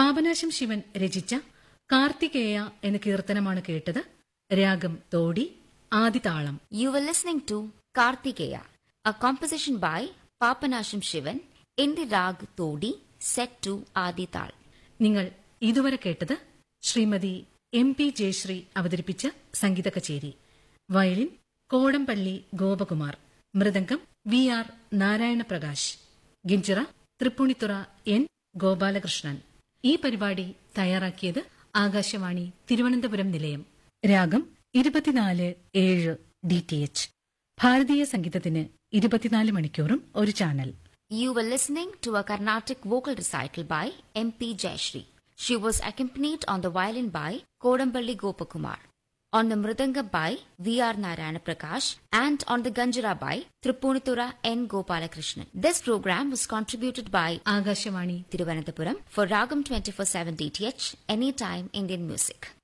പാപനാശം ശിവൻ രചിച്ച കാർത്തികേയ എന്ന കീർത്തനമാണ് കേട്ടത് രാഗം തോടി ആദിതാളം You were listening to Kartikeya, a composition by Papanasham Shivan in the rag Todi set to Adital. നിങ്ങൾ ഇതുവരെ കേട്ടത് ശ്രീമതി എം പി ജയശ്രീ അവതരിപ്പിച്ച സംഗീത കച്ചേരി വയലിൻ കോടമ്പള്ളി ഗോപകുമാർ മൃദംഗം വി ആർ നാരായണപ്രകാശ് ഗിഞ്ചിറ തൃപ്പൂണിത്തുറ എൻ ഗോപാലകൃഷ്ണൻ ഈ പരിപാടി തയ്യാറാക്കിയത് ആകാശവാണി തിരുവനന്തപുരം നിലയം രാഗം ഇരുപത്തിനാല് ഏഴ് ഡി ടി എച്ച് ഭാരതീയ സംഗീതത്തിന് ഇരുപത്തിനാല് മണിക്കൂറും ഒരു channel You were listening to a Carnatic vocal recital by M.P. Jayashri. She was accompanied on the violin by Kodamballi Gopakumar, on the mridanga by V.R. Narayana Prakash, and on the ganjara by Tripunitura N. Gopalakrishnan. This program was contributed by Akashvani Thiruvananthapuram for Ragam 24-7 DTH, Anytime Indian Music.